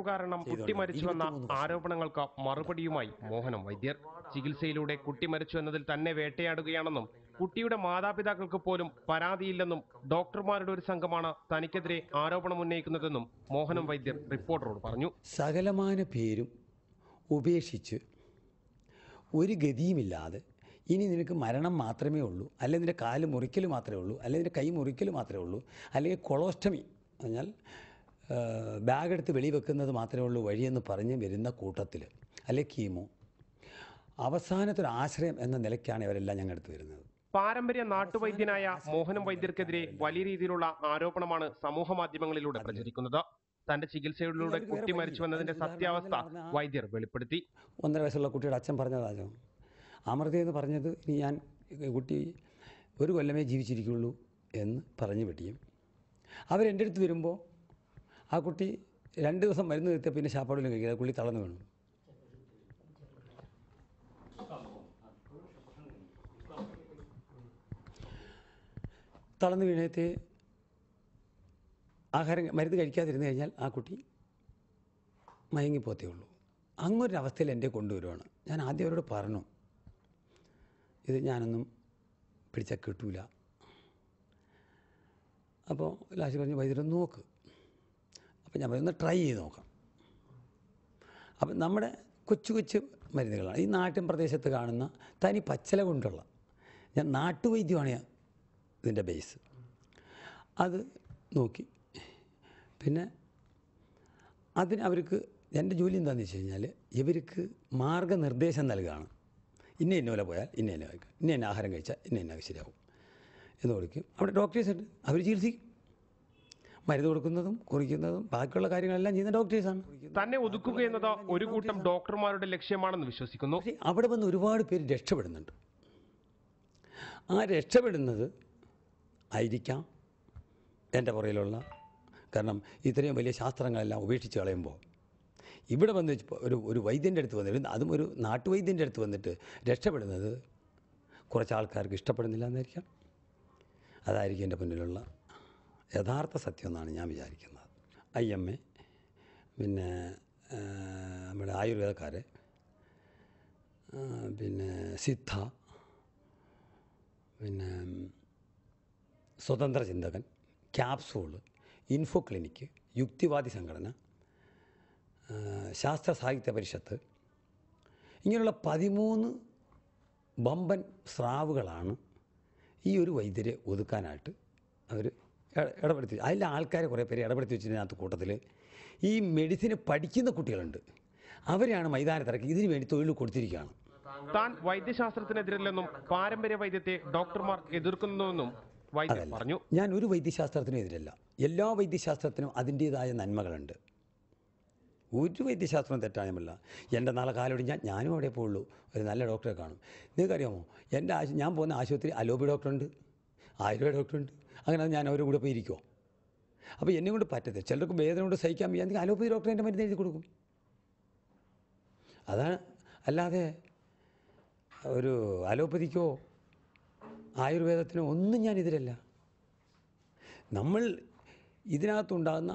കാരണം കുട്ടി മരിച്ചുവെന്ന ആരോപണങ്ങൾക്ക് മറുപടിയുമായി മോഹനം വൈദ്യർ ചികിത്സയിലൂടെ കുട്ടി മരിച്ചു എന്നതിൽ തന്നെ വേട്ടയാടുകയാണെന്നും കുട്ടിയുടെ മാതാപിതാക്കൾക്ക് പോലും പരാതിയില്ലെന്നും ഡോക്ടർമാരുടെ ഒരു സംഘമാണ് തനിക്കെതിരെ ആരോപണം ഉന്നയിക്കുന്നതെന്നും മോഹനം വൈദ്യർ റിപ്പോർട്ടറോട് പറഞ്ഞു സകലമാന പേരും ഉപേക്ഷിച്ച് ഒരു ഗതിയുമില്ലാതെ ഇനി നിനക്ക് മരണം മാത്രമേ ഉള്ളൂ അല്ലെങ്കിൽ നിൻ്റെ കാല് മുറിക്കൽ മാത്രമേ ഉള്ളൂ അല്ലെങ്കിൽ നിൻ്റെ കൈ മുറിക്കൽ മാത്രമേ ഉള്ളൂ അല്ലെങ്കിൽ കൊളോസ്റ്റമി പറഞ്ഞാൽ ബാഗ് എടുത്ത് വെളി വെക്കുന്നത് മാത്രമേ ഉള്ളൂ വഴിയെന്ന് പറഞ്ഞ് വരുന്ന കൂട്ടത്തിൽ അല്ലെങ്കിൽ കീമോ അവസാനത്തെ ഒരു ആശ്രയം എന്ന നിലയ്ക്കാണ് ഇവരെല്ലാം ഞങ്ങളുടെ അടുത്ത് വരുന്നത് പാരമ്പര്യ നാട്ടുവൈദ്യനായ മോഹനം വൈദ്യർക്കെതിരെ വലിയ രീതിയിലുള്ള ആരോപണമാണ് സമൂഹ മാധ്യമങ്ങളിലൂടെ പ്രചരിക്കുന്നത് തന്റെ ചികിത്സയിലൂടെ കുട്ടി മരിച്ചുവെന്നതിന്റെ സത്യാവസ്ഥ വൈദ്യർ വെളിപ്പെടുത്തി ഒന്നര വയസ്സുള്ള കുട്ടിയുടെ അച്ഛൻ പറഞ്ഞതാണോ അമൃത എന്ന് പറഞ്ഞത് ഇനി ഞാൻ ഈ കുട്ടി ഒരു കൊല്ലമേ ജീവിച്ചിരിക്കുള്ളൂ എന്ന് പറഞ്ഞു വെട്ടിയും അവരെൻ്റെ അടുത്ത് വരുമ്പോൾ ആ കുട്ടി രണ്ട് ദിവസം മരുന്ന് നിർത്തിയ പിന്നെ ശാപ്പാടിലും കഴിക്കില്ല കുള്ളി തളർന്നു വീണു തളർന്നു വീണത്തെ ആഹാരം മരുന്ന് കഴിക്കാതിരുന്നു കഴിഞ്ഞാൽ ആ കുട്ടി മയങ്ങിപ്പോത്തേ ഉള്ളൂ അങ്ങൊരവസ്ഥയിൽ എൻ്റെ കൊണ്ടുവരുവാണ് ഞാൻ ആദ്യം അവരോട് പറഞ്ഞു ഇത് ഞാനൊന്നും പിടിച്ചാൽ കിട്ടൂല അപ്പോൾ ലാസ്റ്റ് പറഞ്ഞു വൈദ്യുതി നോക്ക് അപ്പോൾ ഞാൻ പറഞ്ഞു ട്രൈ ചെയ്ത് നോക്കാം അപ്പം നമ്മുടെ കൊച്ചു കൊച്ചു മരുന്നുകളാണ് ഈ നാട്ടിൻ പ്രദേശത്ത് കാണുന്ന തനി പച്ചല കൊണ്ടുള്ള ഞാൻ നാട്ടുവൈദ്യമാണ് ഞാൻ ഇതിൻ്റെ ബേസ് അത് നോക്കി പിന്നെ അതിന് അവർക്ക് എൻ്റെ ജോലി എന്താണെന്ന് വെച്ച് കഴിഞ്ഞാൽ ഇവർക്ക് മാർഗനിർദ്ദേശം നൽകുകയാണ് ഇന്ന ഇന്ന പോലെ പോയാൽ ഇന്ന ഇന്ന കഴിക്കും ഇന്ന ഇന്ന ആഹാരം കഴിച്ചാൽ ഇന്ന ഇന്ന ശരിയാവും എന്ന് കൊടുക്കും അവിടെ ഡോക്ടേഴ്സ് ഉണ്ട് അവർ ചികിത്സിക്കും മരുന്ന് കൊടുക്കുന്നതും കുറിക്കുന്നതും ബാക്കിയുള്ള കാര്യങ്ങളെല്ലാം ചെയ്യുന്ന ഡോക്ടേഴ്സാണ് തന്നെ ഒതുക്കുക എന്നത് ഒരു കൂട്ടം ഡോക്ടർമാരുടെ ലക്ഷ്യമാണെന്ന് വിശ്വസിക്കുന്നു പക്ഷേ അവിടെ വന്ന് ഒരുപാട് പേര് രക്ഷപ്പെടുന്നുണ്ട് ആ രക്ഷപ്പെടുന്നത് ആയിരിക്കാം എൻ്റെ പുറയിലുള്ള കാരണം ഇത്രയും വലിയ ശാസ്ത്രങ്ങളെല്ലാം ഉപേക്ഷിച്ച് കളയുമ്പോൾ ഇവിടെ വന്ന് ഇപ്പൊ ഒരു ഒരു വൈദ്യൻ്റെ അടുത്ത് വന്നിട്ട് അതും ഒരു നാട്ടുവൈദ്യൻ്റെ അടുത്ത് വന്നിട്ട് രക്ഷപ്പെടുന്നത് കുറച്ച് ആൾക്കാർക്ക് ഇഷ്ടപ്പെടുന്നില്ല എന്നായിരിക്കാം അതായിരിക്കും എൻ്റെ മുന്നിലുള്ള യഥാർത്ഥ സത്യം എന്നാണ് ഞാൻ വിചാരിക്കുന്നത് ഐ എം എ പിന്നെ ആ, നമ്മുടെ ആയുർവേദക്കാരെ ആ, പിന്നെ സിദ്ധ പിന്നെ സ്വതന്ത്ര ചിന്തകൻ ക്യാപ്സൂള് ഇൻഫോ ക്ലിനിക്ക് യുക്തിവാദി സംഘടന ആ, ശാസ്ത്ര സാഹിത്യ പരിഷത്ത് ഇങ്ങനെയുള്ള പതിമൂന്ന് ബമ്പൻ സ്രാവുകളാണ് ഈ ഒരു വൈദ്യരെ ഒതുക്കാനായിട്ട് അവർ ഇടപെടുത്തി അതിലെ ആൾക്കാരെ കുറേ പേര് ഇടപെടുത്തി വെച്ചതിനകത്ത് കൂട്ടത്തിൽ ഈ മെഡിസിന് പഠിക്കുന്ന കുട്ടികളുണ്ട് അവരെയാണ് മൈതാനത്തിറക്കി ഇതിനു വേണ്ടി തൊഴിൽ കൊടുത്തിരിക്കുകയാണ് താൻ വൈദ്യശാസ്ത്രത്തിനെതിരല്ലെന്നും പാരമ്പര്യ വൈദ്യത്തെ ഡോക്ടർമാർ എതിർക്കുന്നുവെന്നും വൈദ്യർ അതല്ല പറഞ്ഞു ഞാൻ ഒരു വൈദ്യശാസ്ത്രത്തിനും എതിരല്ല എല്ലാ വൈദ്യശാസ്ത്രത്തിനും അതിൻ്റേതായ നന്മകളുണ്ട് ഒരു വൈദ്യശാസ്ത്രം തെറ്റാനുമല്ല എൻ്റെ നാളെ കാലോടി ഞാൻ ഞാനും അവിടെ പോവുള്ളൂ ഒരു നല്ല ഡോക്ടറെ കാണും നിങ്ങൾക്കറിയാമോ എൻ്റെ ആശു ഞാൻ പോകുന്ന ആശുപത്രി അലോപ്പി ഡോക്ടറുണ്ട് ആയുർവേദ ഡോക്ടറുണ്ട് അങ്ങനെ ഞാൻ അവരുടെ കൂടെ പോയി ഇരിക്കുമോ അപ്പോൾ എന്നെ കൊണ്ട് പറ്റത്തില്ല ചിലർക്ക് വേദന കൊണ്ട് സഹിക്കാൻ വയ്യാണെങ്കിൽ അലോപ്പതി ഡോക്ടർ എൻ്റെ മരുന്ന് എഴുതി കൊടുക്കും അതാണ് അല്ലാതെ ഒരു അലോപ്പതിക്കോ ആയുർവേദത്തിനോ ഒന്നും ഞാൻ എതിരല്ല നമ്മൾ ഇതിനകത്തുണ്ടാകുന്ന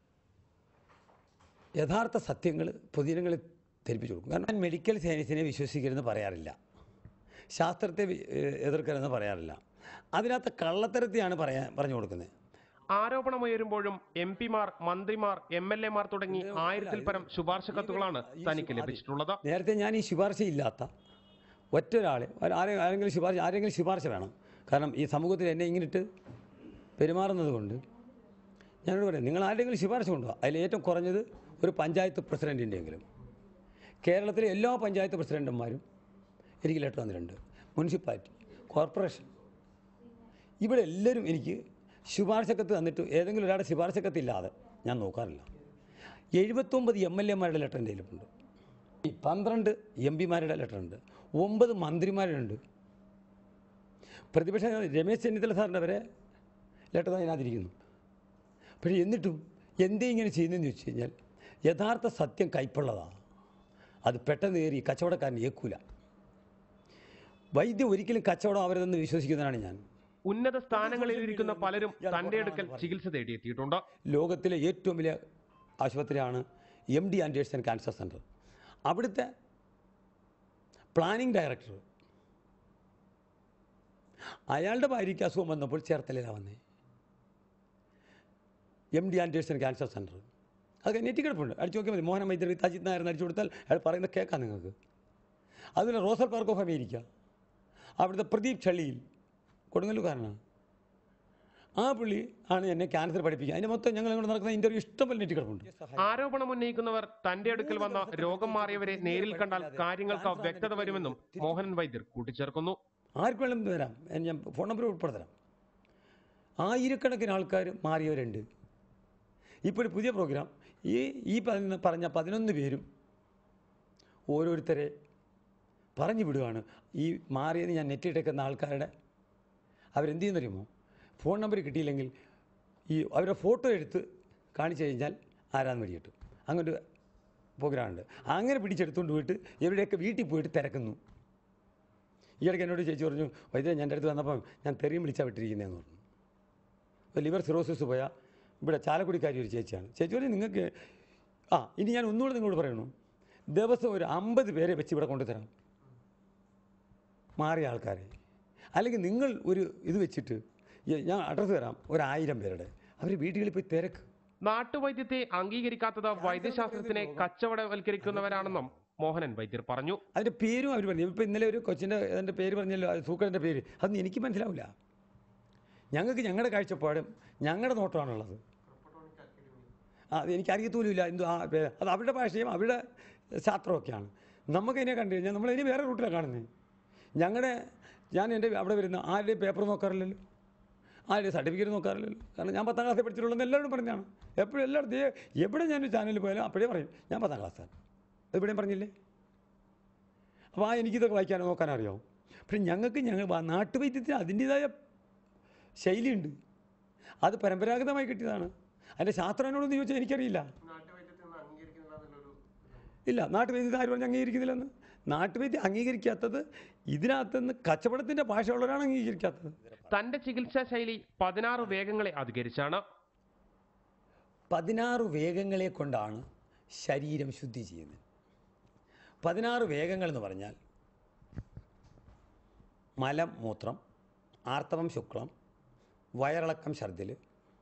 യഥാർത്ഥ സത്യങ്ങൾ പൊതുജനങ്ങളെ ധരിപ്പിച്ചു കൊടുക്കും കാരണം ഞാൻ മെഡിക്കൽ സയൻസിനെ വിശ്വസിക്കരുതെന്ന് പറയാറില്ല ശാസ്ത്രത്തെ വി- ഏഹ് എതിർക്കരുതെന്ന് പറയാറില്ല അതിനകത്ത് കള്ളത്തരത്തെയാണ് പറയാൻ പറഞ്ഞു കൊടുക്കുന്നത് ആരോപണമുയരുമ്പോഴും എം പിമാർ മന്ത്രിമാർ എം എൽ എമാർ തുടങ്ങി ആയിരത്തിൽ പരം ശുപാർശ കത്തുകളാണ് തനിക്ക് ലഭിച്ചിട്ടുള്ളത് നേരത്തെ ഞാൻ ഈ ശുപാർശയില്ലാത്ത ഒറ്റ ഒരാളെ ഒരു ആരെ ആരെങ്കിലും ശുപാർശ ആരെങ്കിലും ശുപാർശ വേണം കാരണം ഈ സമൂഹത്തിൽ എന്നെ ഇങ്ങനിട്ട് പെരുമാറുന്നത് കൊണ്ട് ഞാനോട് പറയാം നിങ്ങൾ ആരെങ്കിലും ശുപാർശ കൊണ്ടുപോകുക അതിൽ ഏറ്റവും കുറഞ്ഞത് ഒരു പഞ്ചായത്ത് പ്രസിഡൻറ്റിൻ്റെയെങ്കിലും കേരളത്തിലെ എല്ലാ പഞ്ചായത്ത് പ്രസിഡൻറ്റുമാരും എനിക്ക് ലെറ്റർ തന്നിട്ടുണ്ട് മുനിസിപ്പാലിറ്റി കോർപ്പറേഷൻ ഇവിടെ എല്ലാവരും എനിക്ക് ശുപാർശക്കത്ത് തന്നിട്ട് ഏതെങ്കിലും ഒരാളുടെ ശുപാർശക്കത്ത് ഇല്ലാതെ ഞാൻ നോക്കാറില്ല എഴുപത്തൊമ്പത് എം എൽ എമാരുടെ ലെറ്റർ എൻ്റെ കയ്യിലുണ്ട് ഈ പന്ത്രണ്ട് എം പിമാരുടെ ലെറ്റർ ഉണ്ട് ഒമ്പത് മന്ത്രിമാരുണ്ട് പ്രതിപക്ഷ നേതാവ് രമേശ് ചെന്നിത്തല സാറിൻ്റെ വരെ ലെറ്റർ അതിനകത്തിരിക്കുന്നു പക്ഷേ എന്നിട്ടും എന്തേ ഇങ്ങനെ ചെയ്യുന്നതെന്ന് ചോദിച്ചു കഴിഞ്ഞാൽ യഥാർത്ഥ സത്യം കൈപ്പുള്ളതാണ് അത് പെട്ടെന്ന് കയറി കച്ചവടക്കാരൻ ഏക്കൂല വൈദ്യം ഒരിക്കലും കച്ചവടം അവരെന്ന് വിശ്വസിക്കുന്നവനാണ് ഞാൻ ഉന്നത സ്ഥാനങ്ങളിൽ ഇരിക്കുന്ന പലരും തന്റെ അടുക്കൽ ചികിത്സ തേടിയെത്തിയിട്ടുണ്ട് ലോകത്തിലെ ഏറ്റവും വലിയ ആശുപത്രിയാണ് M D Anderson cancer centre അവിടുത്തെ പ്ലാനിംഗ് ഡയറക്ടർ അയാളുടെ ഭാര്യയ്ക്ക് അസുഖം വന്നപ്പോൾ ചേർത്തലയിലാണ് വന്നേ M D Anderson cancer centre അത് നെറ്റി കിടപ്പുണ്ട് അടിച്ചു നോക്കിയാൽ മതി മോഹൻ മൈത്രി അജിത് നായർ അടിച്ചു കൊടുത്താൽ അയാൾ പറയുന്നത് കേൾക്കാം നിങ്ങൾക്ക് അതുപോലെ റോസൽ പാർക്ക് ഓഫ് അമേരിക്ക അവിടുത്തെ പ്രദീപ് ചള്ളിയിൽ കൊടുങ്ങല്ലൂർക്കാരനാണ് ആ പുള്ളി ആണ് എന്നെ ക്യാൻസർ പഠിപ്പിക്കുക അതിന് മൊത്തം ഞങ്ങൾ ഇങ്ങോട്ട് നടക്കുന്ന ഇൻ്റർവ്യൂ ഇഷ്ടംപോലെ നെറ്റി കിടപ്പുണ്ട് ആരോപണം ഉന്നയിക്കുന്നവർ തന്റെ അടുക്കൽ വന്ന രോഗം മാറിയവരെ നേരിൽ കണ്ടാൽ കാര്യങ്ങൾക്ക് വ്യക്തത വരുമെന്നും മോഹനൻ വൈദ്യർ കൂട്ടിച്ചേർക്കുന്നു ആർക്ക് വേണം തരാം എന്ന് ഞാൻ ഫോൺ നമ്പർ ഉൾപ്പെടെ തരാം ആയിരക്കണക്കിന് ആൾക്കാർ മാറിയവരുണ്ട് ഇപ്പോൾ ഒരു പുതിയ പ്രോഗ്രാം ഈ ഈ പറഞ്ഞ പറഞ്ഞ പതിനൊന്ന് പേരും ഓരോരുത്തരെ പറഞ്ഞു വിടുകയാണ് ഈ മാറിയത് ഞാൻ നെറ്റിട്ടേക്കുന്ന ആൾക്കാരുടെ അവരെന്ത് ചെയ്യുന്നറിയുമോ ഫോൺ നമ്പർ കിട്ടിയില്ലെങ്കിൽ ഈ അവരുടെ ഫോട്ടോ എടുത്ത് കാണിച്ചു കഴിഞ്ഞാൽ ആരാന്ന് വഴി കിട്ടും അങ്ങനെ ഒരു പ്രോഗ്രാമുണ്ട് അങ്ങനെ പിടിച്ചെടുത്തുകൊണ്ട് പോയിട്ട് ഇവരുടെയൊക്കെ വീട്ടിൽ പോയിട്ട് തിരക്കുന്നു ഈ ഇടയ്ക്ക് എന്നോട് ചേച്ചി പറഞ്ഞു വൈദ്യുതി ഞാൻ എൻ്റെ അടുത്ത് വന്നപ്പം ഞാൻ തെറിയും വിളിച്ചാൽ വിട്ടിരിക്കുന്നതെന്ന് പറഞ്ഞു അപ്പോൾ ലിവർ സിറോസിസ് പോയ ഇവിടെ ചാലക്കുടിക്കാരി ഒരു ചേച്ചിയാണ് ചേച്ചി പറഞ്ഞു നിങ്ങൾക്ക് ആ ഇനി ഞാൻ ഒന്നുകൂടെ നിങ്ങളോട് പറയണു ദിവസം ഒരു അമ്പത് പേരെ വെച്ച് ഇവിടെ കൊണ്ടുതരാം മാറിയ ആൾക്കാരെ അല്ലെങ്കിൽ നിങ്ങൾ ഒരു ഇത് വെച്ചിട്ട് ഈ- ഞാൻ അഡ്രസ്സ് തരാം ഒരായിരം പേരുടെ അവർ വീടുകളിൽ പോയി തിരക്ക് നാട്ടുവൈദ്യത്തെ അംഗീകരിക്കാത്തത് വൈദ്യശാസ്ത്രത്തിനെ കച്ചവടവൽക്കരിക്കുന്നവരാണെന്നും മോഹനൻ വൈദ്യർ പറഞ്ഞു അതിൻ്റെ പേരും അവർ പറഞ്ഞു ഇപ്പോൾ ഇന്നലെ ഒരു കൊച്ചിൻ്റെ അതിൻ്റെ പേര് പറഞ്ഞല്ലോ അത് സൂക്കറിൻ്റെ പേര് അതൊന്നും എനിക്ക് മനസ്സിലാവില്ല ഞങ്ങൾക്ക് ഞങ്ങളുടെ കാഴ്ചപ്പാടും ഞങ്ങളുടെ നോട്ടമാണുള്ളത് ആ അത് എനിക്ക് അറിയത്തോലുമില്ല എന്തോ ആ പേ- അത് അവരുടെ ഭാഷയും അവരുടെ ശാസ്ത്രമൊക്കെയാണ് നമുക്കതിനെ കണ്ടു കഴിഞ്ഞാൽ നമ്മളതിനെ വേറെ റൂട്ടിലാണ് കാണുന്നത് ഞങ്ങളുടെ ഞാൻ എൻ്റെ അവിടെ വരുന്ന ആരുടെയും പേപ്പർ നോക്കാറില്ലല്ലോ ആരുടെയും സർട്ടിഫിക്കറ്റ് നോക്കാറില്ലല്ലോ കാരണം ഞാൻ പത്താം ക്ലാസ്സിൽ പഠിച്ചിട്ടുള്ളതെന്ന് എല്ലാവരും പറഞ്ഞാണ് എപ്പോഴും എല്ലായിടത്തും ഏ- എവിടെ ഞാനൊരു ചാനലിൽ പോയാലും അപ്പോഴേ പറയും ഞാൻ പത്താം ക്ലാസ്സാണ് ഇവിടെയും പറഞ്ഞില്ലേ അപ്പോൾ ആ എനിക്കിതൊക്കെ വായിക്കാനോ നോക്കാനോ അറിയാവും പക്ഷെ ഞങ്ങൾക്ക് ഞങ്ങൾ വ- നാട്ടുവൈദ്യത്തിന് അതിൻ്റേതായ ശൈലിയുണ്ട് അത് പരമ്പരാഗതമായി കിട്ടിയതാണ് അതിൻ്റെ ശാസ്ത്രം എന്നോടൊന്ന് ചോദിച്ചാൽ എനിക്കറിയില്ല ഇല്ല നാട്ടുവൈദ്യത്തെ ആര് പറഞ്ഞ് അംഗീകരിക്കുന്നില്ലെന്ന് നാട്ടുവൈദ്യം അംഗീകരിക്കാത്തത് ഇതിനകത്തുനിന്ന് കച്ചവടത്തിൻ്റെ ഭാഷയുള്ളവരാണ് അംഗീകരിക്കാത്തത് തന്റെ ചികിത്സാ ശൈലി പതിനാറ് വേഗങ്ങളെ അധികരിച്ചാണ് പതിനാറ് വേഗങ്ങളെ കൊണ്ടാണ് ശരീരം ശുദ്ധി ചെയ്യുന്നത് പതിനാറ് വേഗങ്ങൾ എന്ന് പറഞ്ഞാൽ മലം മൂത്രം ആർത്തവം ശുക്ലം വയറിളക്കം ഛർദിൽ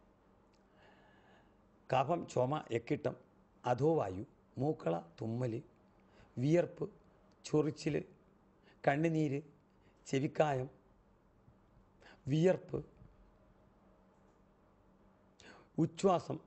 കഫം ചുമ എക്കിട്ടം അധോവായു മൂക്കള തുമ്മൽ വിയർപ്പ് ചൊറിച്ചിൽ കണ്ണുനീര് ചെവിക്കായം വിയർപ്പ് ഉച്ഛ്വാസം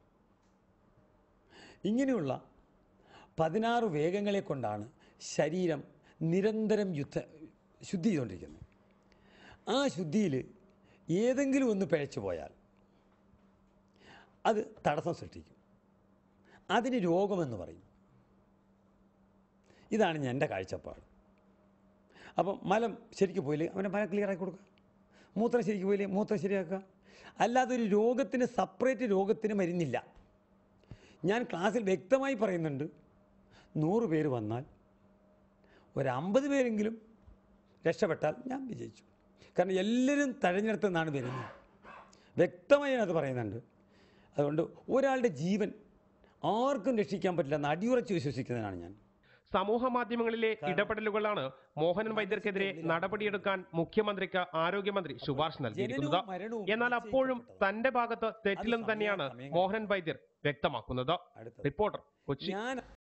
ഇങ്ങനെയുള്ള പതിനാറ് വേഗങ്ങളെ കൊണ്ടാണ് ശരീരം നിരന്തരം യുദ്ധ ശുദ്ധി ചെയ്തുകൊണ്ടിരിക്കുന്നത് ആ ശുദ്ധിയിൽ ഏതെങ്കിലും ഒന്ന് പിഴച്ചു പോയാൽ അത് തടസ്സം സൃഷ്ടിക്കും അതിന് രോഗമെന്ന് പറയും ഇതാണ് ഞാൻ എൻ്റെ കാഴ്ചപ്പാട് അപ്പം മലം ശരിക്ക് പോയില്ലേ അവനെ മലം ക്ലിയറാക്കി കൊടുക്കുക മൂത്രം ശരിക്ക് പോയില്ലേ മൂത്രം ശരിയാക്കുക അല്ലാതെ ഒരു രോഗത്തിന് സെപ്പറേറ്റ് രോഗത്തിന് മരുന്നില്ല ഞാൻ ക്ലാസ്സിൽ വ്യക്തമായി പറയുന്നുണ്ട് നൂറ് പേര് വന്നാൽ ഒരു അമ്പത് പേരെങ്കിലും രക്ഷപ്പെട്ടാൽ ഞാൻ വിജയിച്ചു കാരണം എല്ലാവരും തഴഞ്ഞെടുത്തു നിന്നാണ് വരുന്നത് വ്യക്തമായി അത് പറയുന്നുണ്ട് അതുകൊണ്ട് ഒരാളുടെ ജീവൻ ആർക്കും രക്ഷിക്കാൻ പറ്റില്ല എന്ന് അടിയുറച്ച് വിശ്വസിക്കുന്നതിനാണ് ഞാൻ സമൂഹ മാധ്യമങ്ങളിലെ ഇടപെടലുകളാണ് മോഹനൻ വൈദ്യർക്കെതിരെ നടപടിയെടുക്കാൻ മുഖ്യമന്ത്രിക്ക് ആരോഗ്യമന്ത്രി ശുപാർശ നൽകിയിരിക്കുന്നത് ജനനവും മരണവും എന്നാൽ അപ്പോഴും തന്റെ ഭാഗത്ത് തെറ്റില്ലെന്ന് തന്നെയാണ് മോഹനൻ വൈദ്യർ വ്യക്തമാക്കുന്നത് അടുത്തത് റിപ്പോർട്ടർ കൊച്ചി ഞാൻ